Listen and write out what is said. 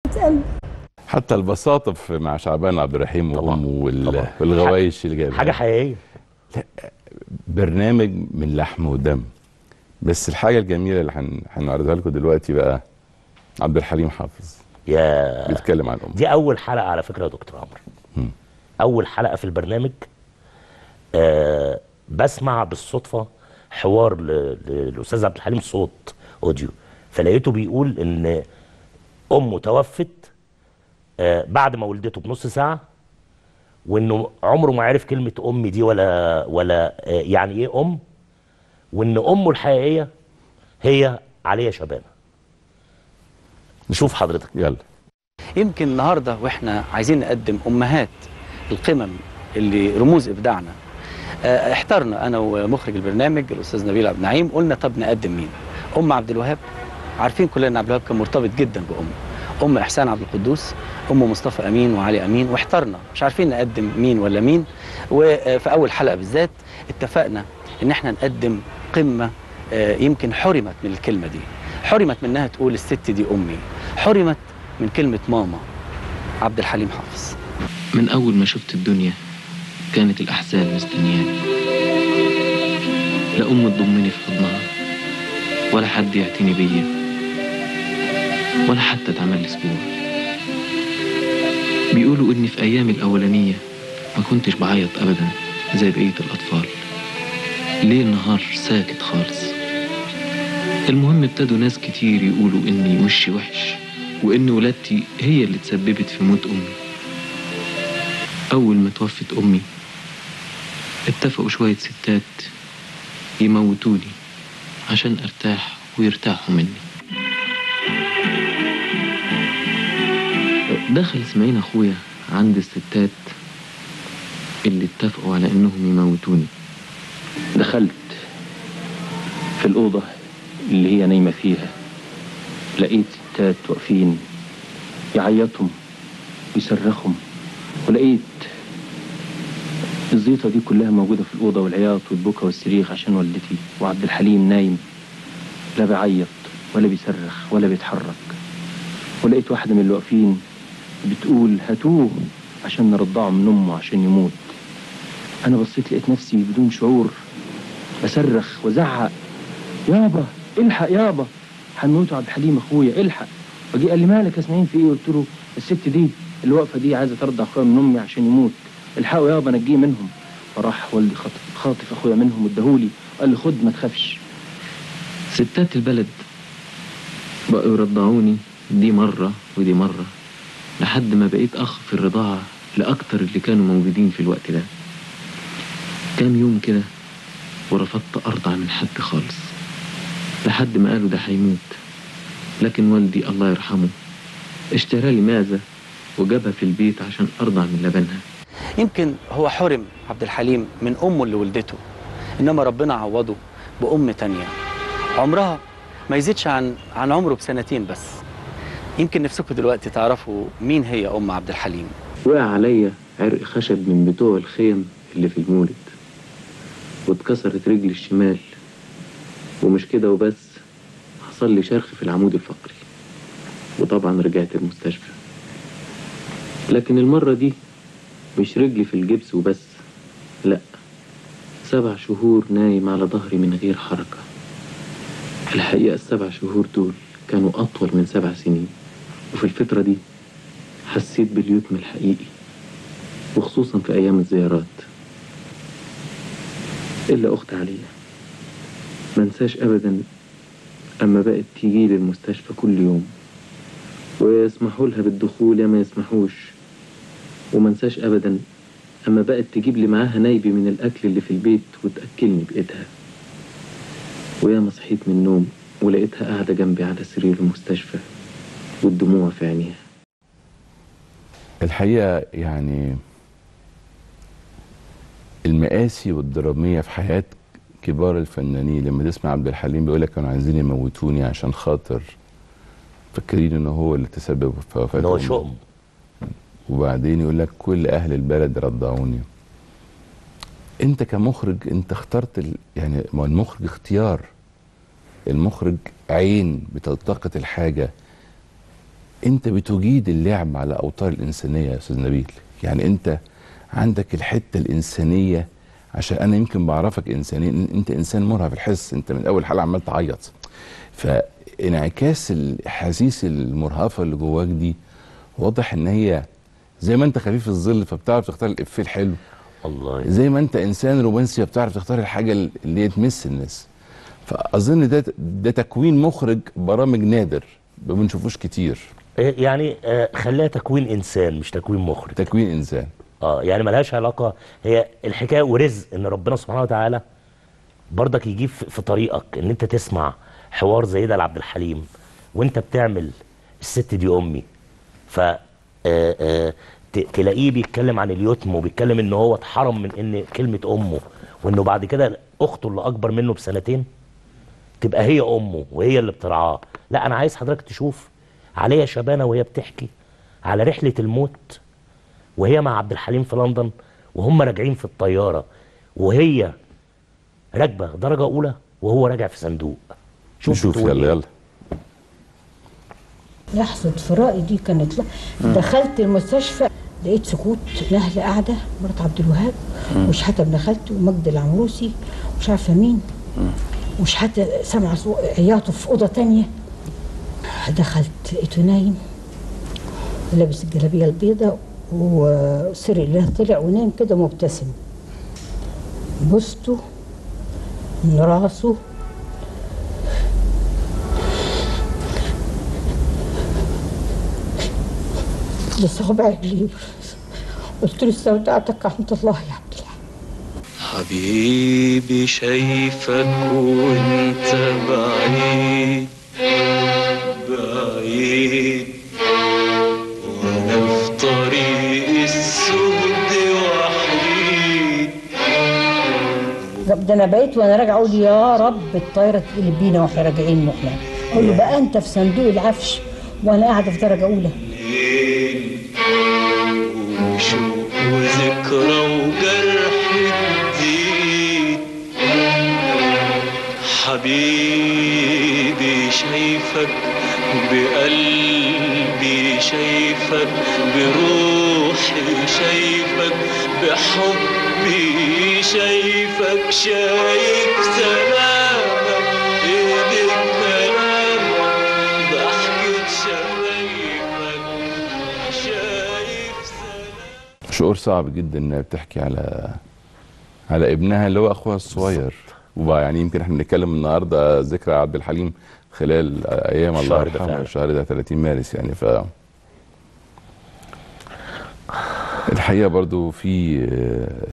قلب حتى البساطه في مع شعبان عبد الرحيم طبعاً. وامه وال- طبعاً. والغوايش اللي جايبها حاجه حقيقيه برنامج من لحم ودم بس الحاجه الجميله اللي هن- هنعرضها لكم دلوقتي بقى عبد الحليم حافظ يا بيتكلم عن امه دي اول حلقه على فكره يا دكتور عمرو مم. اول حلقه في البرنامج آه بسمع بالصدفه حوار ل- للاستاذ عبد الحليم صوت اوديو فلقيته بيقول ان امه توفت آه بعد ما ولدته بنص ساعه وانه عمره ما عرف كلمه امي دي ولا ولا آه يعني ايه ام وان امه الحقيقيه هي عليا شبانه نشوف حضرتك يلا يمكن النهارده واحنا عايزين نقدم امهات القمم اللي رموز ابداعنا آه، احترنا انا ومخرج البرنامج الاستاذ نبيل عبد النعيم قلنا طب نقدم مين ام عبد الوهاب عارفين كلنا ان عبد الوهاب كان مرتبط جدا بامه ام احسان عبد القدوس ام مصطفى امين وعلي امين واحترنا مش عارفين نقدم مين ولا مين وفي اول حلقه بالذات اتفقنا ان احنا نقدم قمه آه، يمكن حرمت من الكلمه دي حرمت منها تقول الست دي امي حرمت من كلمه ماما عبد الحليم حافظ من أول ما شفت الدنيا كانت الأحزان مستنياني لا أم تضمني في حضنها ولا حد يعتني بيا ولا حتى تعمل لي أسبوع بيقولوا إني في أيامي الأولانية ما كنتش بعيط أبدا زي بقية الأطفال ليل نهار ساكت خالص المهم ابتدوا ناس كتير يقولوا إني وشي وحش وإن ولادتي هي اللي تسببت في موت أمي أول ما توفت أمي اتفقوا شوية ستات يموتوني عشان أرتاح ويرتاحوا مني دخل اسماعيل أخويا عند الستات اللي اتفقوا على إنهم يموتوني دخلت في الأوضة اللي هي نايمة فيها لقيت ستات واقفين يعيطهم ويصرخهم ولقيت الزيطة دي كلها موجودة في الأوضة والعياط والبكا والصريخ عشان والدتي وعبد الحليم نايم لا بيعيط ولا بيصرخ ولا بيتحرك ولقيت واحدة من اللي واقفين بتقول هاتوه عشان نرضعه من أمه عشان يموت أنا بصيت لقيت نفسي بدون شعور بصرخ وزعق يابا الحق يابا هنموتوا عبد الحليم اخويا الحق فجي قال لي مالك يا اسماعيل في ايه قلت له الست دي اللي واقفه دي عايزه ترضع اخويا من امي عشان يموت الحقوا يابا نجيه منهم فراح والدي خاطف خاطف اخويا منهم واداهولي وقال لي خد ما تخافش ستات البلد بقوا يرضعوني دي مرة ودي مرة لحد ما بقيت أخ في الرضاعة لأكتر اللي كانوا موجودين في الوقت ده كام يوم كده ورفضت أرضع من حد خالص لحد ما قالوا ده هيموت لكن والدي الله يرحمه اشترى لي معزة وجابها في البيت عشان أرضع من لبنها يمكن هو حرم عبد الحليم من امه اللي ولدته انما ربنا عوضه بام تانية عمرها ما يزيدش عن عن عمره بسنتين بس يمكن نفسكم دلوقتي تعرفوا مين هي ام عبد الحليم وقع عليا عرق خشب من بتوع الخيم اللي في المولد واتكسرت رجلي الشمال ومش كده وبس حصل لي شرخ في العمود الفقري وطبعا رجعت المستشفى لكن المرة دي مش رجلي في الجبس وبس لا سبع شهور نايم على ظهري من غير حركة الحقيقة السبع شهور دول كانوا أطول من سبع سنين وفي الفترة دي حسيت باليتم الحقيقي وخصوصا في أيام الزيارات إلا أخت عليا منساش أبدا أما بقت تيجي لي المستشفى كل يوم ويسمحوا لها بالدخول يا ما يسمحوش ومنساش أبدا أما بقت تجيب لي معاها نايبي من الأكل اللي في البيت وتأكلني بإيدها ويا ما صحيت من النوم ولقيتها قاعدة جنبي على سرير المستشفى والدموع في عينيها الحقيقه يعني المآسي والدراميه في حياه كبار الفنانين لما تسمع عبد الحليم بيقول لك كانوا عايزين يموتوني عشان خاطر فاكرين ان هو اللي تسبب في وفاه ان هو أمي. شؤم وبعدين يقول لك كل اهل البلد رضعوني انت كمخرج انت اخترت ال... يعني ما هو المخرج اختيار المخرج عين بتلتقط الحاجه انت بتجيد اللعب على اوتار الانسانيه يا استاذ نبيل يعني انت عندك الحته الانسانيه عشان انا يمكن بعرفك انسانيا إن انت انسان مرهف الحس انت من اول حلقه عمال تعيط فانعكاس الاحاسيس المرهفه اللي جواك دي واضح ان هي زي ما انت خفيف الظل فبتعرف تختار الافيه الحلو الله زي ما انت انسان رومانسي بتعرف تختار الحاجه اللي هي تمس الناس فاظن ده ده تكوين مخرج برامج نادر ما بنشوفوش كتير إيه يعني آه خليها تكوين انسان مش تكوين مخرج تكوين انسان اه يعني ملهاش علاقه هي الحكايه ورزق ان ربنا سبحانه وتعالى برضك يجيب في في طريقك ان انت تسمع حوار زي ده لعبد الحليم وانت بتعمل الست دي امي ف آه، آه، ت- تلاقيه بيتكلم عن اليتم وبيتكلم ان هو اتحرم من ان كلمه امه وانه بعد كده اخته اللي اكبر منه بسنتين تبقى هي امه وهي اللي بترعاه لا انا عايز حضرتك تشوف عليا شبانه وهي بتحكي على رحله الموت وهي مع عبد الحليم في لندن وهم راجعين في الطياره وهي راكبه درجه اولى وهو راجع في صندوق شوف نشوف بتقول يلا إيه. يلا لحظة فرائي دي كانت لا دخلت المستشفى لقيت سكوت نهلة قاعدة مرات عبد الوهاب وشحاتة ابن خالته ومجد العمروسي مش عارفة مين وشحاتة سامعة صو- عياطه في أوضة تانية دخلت لقيته نايم لابس الجلابية البيضاء وسرق الله طلع ونام كده مبتسم بوسته من راسه لصابع رجليه قلت له استودعتك عند الله يا عبد الله حبيبي شايفك وانت بعيد بعيد وانا في طريق السود وحيد طب ده انا بقيت وانا راجعه اقول يا رب الطايره تقلب بينا واحنا راجعين واحنا اقول له بقى انت في صندوق العفش وانا قاعده في درجه اولى ليل وشوق وذكرى وجرح جديد حبيبي شايفك بقلبي شايفك بروحي شايفك بحبي شايفك شايف سلامك ايدك كلامك ضحكة شفايفك شايف سلامك شعور صعب جدا انها بتحكي على على ابنها اللي هو اخوها الصغير وبقى يعني يمكن احنا بنتكلم النهارده ذكرى عبد الحليم خلال ايام الله الشهر ده يرحمه فعلا. الشهر ده 30 مارس يعني ف الحقيقه برضو في